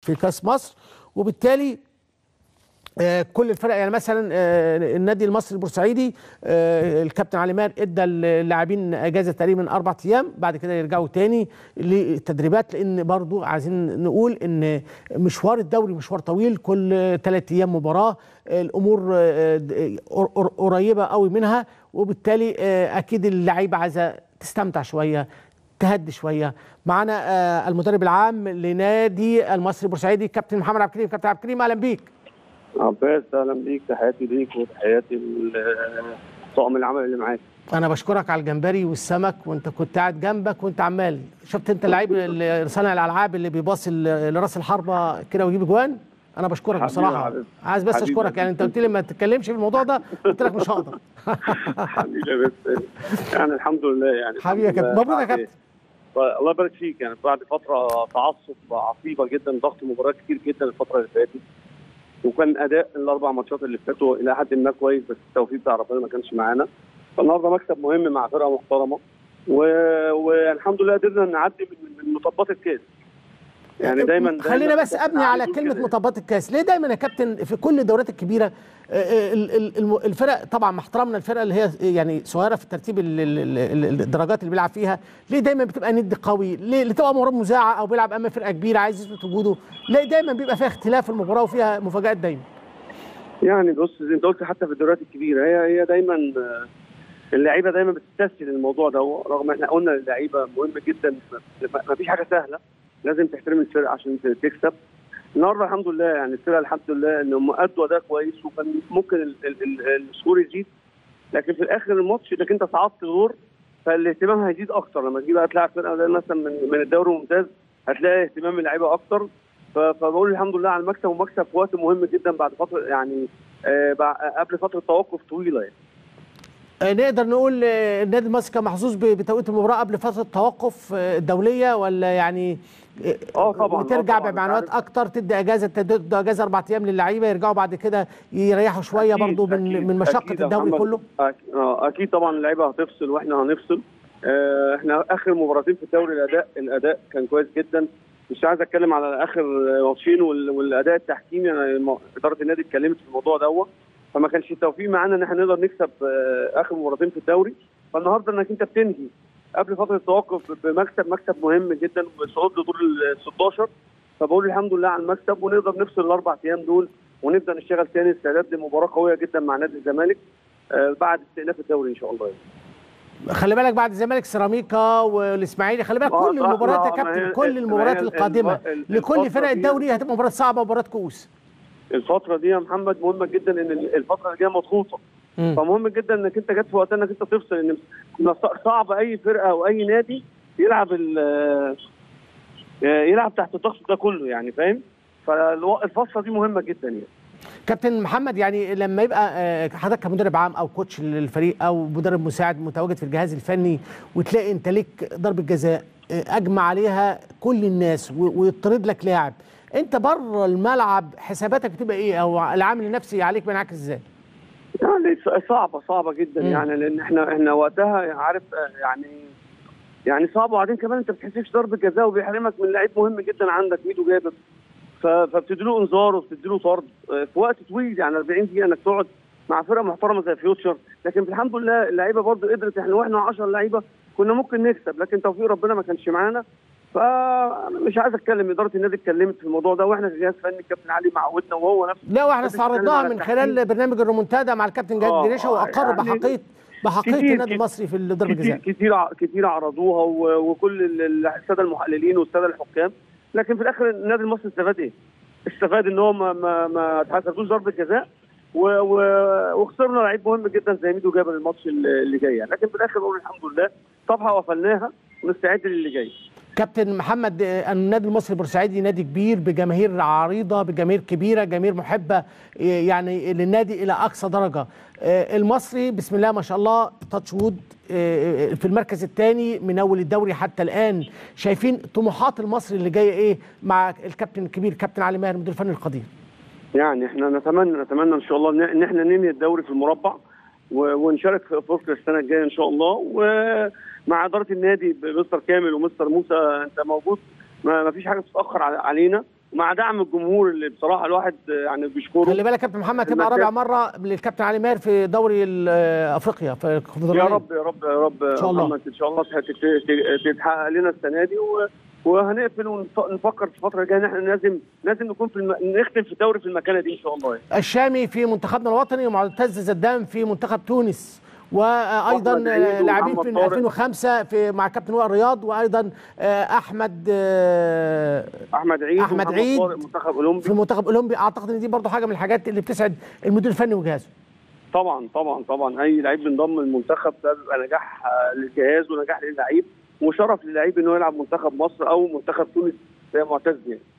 في كاس مصر وبالتالي آه، كل الفرق يعني مثلا آه، النادي المصري البورسعيدي آه، الكابتن علي ماهر ادى اللاعبين اجازه تقريبا من اربع ايام بعد كده يرجعوا تاني للتدريبات لان برضو عايزين نقول ان مشوار الدوري مشوار طويل كل ثلاث ايام مباراه الامور آه، د- قر- قريبه قوي منها وبالتالي آه، اكيد اللعيبه عايزه تستمتع شويه تهدي شويه معانا آه، المدرب العام لنادي المصري البورسعيدي كابتن محمد عبد الكريم كابتن عبد الكريم اهلا بيك عباس اهلا بيك تحياتي ليك وتحياتي ل- طاقم العمل اللي معاك انا بشكرك على الجمبري والسمك وانت كنت قاعد جنبك وانت عمال شفت انت اللعيب اللي- صانع الالعاب اللي بيباصي ل- لراس الحربه كده ويجيب جوان انا بشكرك حبيبي بصراحه حبيبي. عايز بس حبيبي. اشكرك يعني انت قلت لي ما تتكلمش في الموضوع ده قلت لك مش هقدر حبيبي بس يعني الحمد لله يعني حبيبي يا الحمد كابتن. لله. مبروك يا بعد- كابتن. الله يبارك فيك يعني بعد فتره تعصب عصيبه جدا ضغط مباريات كتير جدا الفتره اللي فاتت وكان اداء الاربع ماتشات اللي فاتوا الى حد ما كويس بس التوفيق بتاع ربنا ما كانش معانا فالنهارده مكسب مهم مع فرقه محترمه و... والحمد لله قدرنا نعدي من, من مطبات الكاس يعني دايما خلينا دايماً بس ابني على بنقول كلمه كده. مطبات الكاس ليه دايما يا كابتن في كل الدوريات الكبيره آه، آه، ال- ال- الم- الفرق طبعا مع احترامنا الفرقه اللي هي يعني صغيره في ترتيب ال- ال- ال- الدرجات اللي بيلعب فيها ليه دايما بتبقى ند قوي ليه اللي تبقى مباراه مذاعه او بيلعب امام فرقه كبيره عايز يثبت وجوده ليه دايما بيبقى فيها اختلاف في المباراه وفيها مفاجات دايما يعني بص زي انت قلت حتى في الدوريات الكبيره هي هي دايما آه، اللعيبه دايما بتستسهل الموضوع ده رغم احنا قلنا اللعيبه مهم جدا ما فيش حاجه سهله لازم تحترم الفرقه عشان ت- تكسب النهارده الحمد لله يعني الفرقه الحمد لله انهم ادوا اداء كويس وكان ممكن ال- ال- ال- السكور يزيد لكن في الاخر الماتش انك انت صعدت دور فالاهتمام هيزيد اكتر لما تجي بقى تلعب فرقه زي مثلا من من الدوري الممتاز هتلاقي اهتمام اللعيبه اكتر ف- فبقول الحمد لله على المكسب ومكسب في وقت مهم جدا بعد فتره يعني آه، بع- قبل فتره توقف طويله يعني آه، نقدر نقول آه، النادي المصري كان محظوظ ب- بتوقيت المباراه قبل فتره التوقف آه، الدوليه ولا يعني اه طبعا وترجع آه طبعاً. بمعنويات أنت عارف- اكتر تدي اجازه تدي اجازه اربع ايام للعيبه يرجعوا بعد كده يريحوا شويه أكيد- برضو من أكيد- من مشقه أكيد يا الدوري محمد. كله أك- آه، اكيد طبعا اللعيبه هتفصل واحنا هنفصل آه، احنا اخر مباراتين في الدوري الاداء الاداء كان كويس جدا مش عايز اتكلم على اخر ماتشين وال- والاداء التحكيمي انا الم- اداره النادي اتكلمت في الموضوع دوت فما كانش التوفيق معانا ان احنا نقدر نكسب آه، اخر مباراتين في الدوري فالنهارده انك انت بتنهي قبل فتره التوقف بمكسب مكسب مهم جدا والصعود لدور ال 16 فبقول الحمد لله على المكسب ونقدر نفصل الاربع ايام دول ونبدا نشتغل تاني استعداد لمباراه قويه جدا مع نادي الزمالك آه، بعد استئناف الدوري ان شاء الله يعني. خلي بالك بعد الزمالك سيراميكا والاسماعيلي خلي بالك آه، كل صح، المباريات يا ما- ما كابتن هي- كل ما المباريات هي ال- القادمه ال- ال- لكل الفترة فرق دي- الدوري هتبقى مباراه صعبه ومباراه كؤوس الفتره دي يا محمد مهمه جدا ان الفتره اللي جايه مضغوطه مم. فمهم جدا انك انت جت في وقت انك انت تفصل ان إن صعب اي فرقه او اي نادي يلعب ال- يلعب تحت الضغط ده كله يعني فاهم فالفتره دي مهمه جدا يعني كابتن محمد يعني لما يبقى آه، حضرتك كمدرب عام او كوتش للفريق او مدرب مساعد متواجد في الجهاز الفني وتلاقي انت ليك ضربه جزاء آه، اجمع عليها كل الناس و- ويطرد لك لاعب انت بره الملعب حساباتك بتبقى ايه او العامل النفسي عليك بينعكس ازاي؟ يعني صعبه صعبه جدا مم. يعني لان احنا احنا وقتها عارف آه، يعني يعني صعب وبعدين كمان انت ما بتحسبش ضربه جزاء وبيحرمك من لعيب مهم جدا عندك ميدو جابر ف- فبتديله انذار وبتديله طرد آه، في وقت طويل يعني 40 دقيقه انك تقعد مع فرقه محترمه زي فيوتشر لكن الحمد لله اللعيبه برضه قدرت احنا واحنا 10 لعيبه كنا ممكن نكسب لكن توفيق ربنا ما كانش معانا فمش عايز اتكلم اداره النادي اتكلمت في الموضوع ده واحنا كجهاز فني الكابتن علي معودنا وهو نفسه لا واحنا بس بنتكلم استعرضناها على من التحكيم. خلال برنامج الرومونتادا مع الكابتن جاد آه، جريشه واقر يعني بحقيقه بحقيقه كتير- النادي كتير- المصري في ضربه كتير الجزاء كتير ع- كتير عرضوها و- وكل ال- ال- الساده المحللين والساده الحكام لكن في الاخر النادي المصري استفاد ايه؟ استفاد ان هو ما ما ما اتحسبوش ضربه جزاء و- و- وخسرنا لعيب مهم جدا زي ميدو جابر الماتش اللي اللي جاي يعني لكن في الاخر بقول الحمد لله صفحه وقفلناها ونستعد للي جاي كابتن محمد آه، النادي المصري البورسعيدي نادي كبير بجماهير عريضه بجماهير كبيره جماهير محبه آه، يعني للنادي الى اقصى درجه آه، المصري بسم الله ما شاء الله تاتش وود آه، في المركز الثاني من اول الدوري حتى الان شايفين طموحات المصري اللي جايه ايه مع الكابتن الكبير كابتن علي ماهر المدير الفني القدير يعني احنا نتمنى نتمنى ان شاء الله ان ان احنا ننهي الدوري في المربع و- ونشارك في افريقيا السنه الجايه ان شاء الله ومع اداره النادي بمستر كامل ومستر موسى انت موجود ما ما فيش حاجه تتاخر على- علينا مع دعم الجمهور اللي بصراحه الواحد يعني بيشكره خلي بالك كابتن محمد تبقى المكان- رابع مره للكابتن علي ماهر في دوري ال- افريقيا في يا الكونفدراليه رب يا رب يا رب إن شاء الله. محمد ان شاء الله تت- تت- تتحقق لنا السنه دي و... وهنقفل ونفكر في الفتره الجايه ان احنا لازم لازم نكون في الم... نختم في الدوري في المكانه دي ان شاء الله يعني. الشامي في منتخبنا الوطني ومعتز زدان في منتخب تونس وايضا وأحمد عيد لاعبين ومحمد في طارق. 2005 في مع كابتن وائل رياض وايضا آه، احمد آه، احمد عيد أحمد ومحمد عيد. طارق منتخب اولمبي في منتخب اولمبي اعتقد ان دي برضه حاجه من الحاجات اللي بتسعد المدير الفني وجهازه طبعا طبعا طبعا اي لعيب بينضم للمنتخب ده بيبقى نجاح آه، للجهاز ونجاح للعيب وشرف للعيب انه يلعب منتخب مصر او منتخب تونس زي معتز يعني